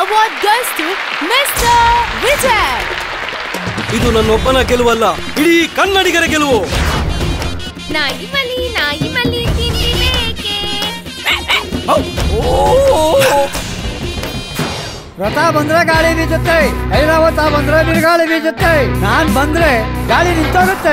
award goes to Mr. Vijay. ಇದು ನನ್ನೊಬ್ಬನ ಗೆಲುವಲ್ಲ ಇಡೀ ಕನ್ನಡಿಗರ ಗೆಲುವು ನಾಯಿ ಮಲಿ ನಾಯಿ ಮಲಿ ತಿಂಡಿ ಬೇಕೆ ರಥ ಬಂದ್ರೆ ಗಾಳಿ ಬೀಜುತ್ತೆ ಐರಾವತ ಬಂದ್ರೆ ಬಿರುಗಾಳಿ ಬೀಜುತ್ತೆ ನಾನ್ ಬಂದ್ರೆ ಗಾಳಿ ನಿಂತೋಗುತ್ತೆ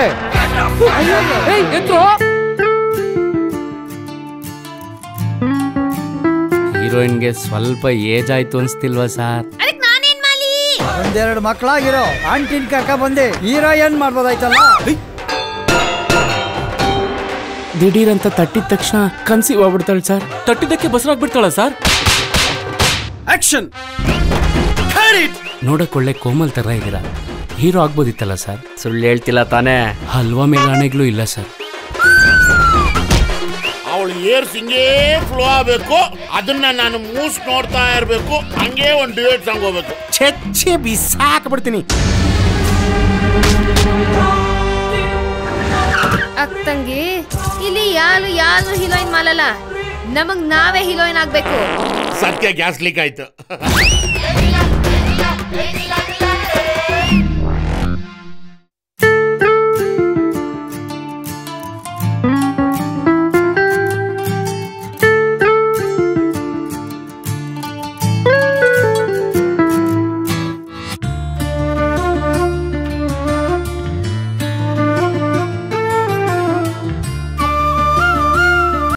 ಹೀರೋಯಿನ್ಗೆ ಸ್ವಲ್ಪ ಏಜ್ ಆಯ್ತು ಅನ್ಸ್ತಿಲ್ವಾ ಸರ್ ಅದಕ್ಕೆ ನಾನೇನ್ ಮಾಲಿ ಒಂದೆರಡು ಮಕ್ಕಳಾಗಿರೋ ಆಂಟಿನ್ ಕರ್ಕ ಬಂದೆ ಹೀರೋ ಏನ್ ಮಾಡ್ಬೋದಾಯ್ತಲ್ಲ ದಿಢೀರ್ ಅಂತ ತಟ್ಟಿದ ತಕ್ಷಣ ಕನ್ಸೀವ್ ಆಗ್ಬಿಡ್ತಾಳೆ ಸರ್ ತಟ್ಟಿದ್ದಕ್ಕೆ ಬಸರಾಗ್ಬಿಡ್ತಾಳ ಸರ್ ಆಕ್ಷನ್ ನೋಡಕ್ ಒಳ್ಳೆ ಕೋಮಲ್ ತರ ಇದೀರ ಹೀರೋ ಆಗ್ಬೋದಿತ್ತಲ್ಲ ಸರ್ ಸುಳ್ಳು ಹೇಳ್ತಿಲ್ಲ ತಾನೇ ಹಲ್ವಾ ಮೇಲಾಣೆಗಳು ಇಲ್ಲ ಸರ್ ಅವಳು ಏರ್ಸ್ ಹಿಂಗೇ ಫ್ಲೋ ಆಗಬೇಕು ಅದನ್ನ ನಾನು ಮೂಸ್ ನೋಡ್ತಾ ಇರಬೇಕು ಹಂಗೆ ಒಂದು ಡಿವೇಟ್ ಸಾಂಗ್ ಹೋಗ್ಬೇಕು ಚೆಚ್ಚೆ ಬಿಸಾಕ್ಬಿಡ್ತೀನಿ ಅಕ್ಕಂಗಿ ಇಲ್ಲಿ ಯಾರು ಯಾರು ಹೀರೋಯಿನ್ ಮಾಡಲ್ಲ ನಮಗ್ ನಾವೇ ಹೀರೋಯಿನ್ ಆಗ್ಬೇಕು ಸತ್ಯ ಗ್ಯಾಸ್ ಲೀಕ್ ಆಯ್ತು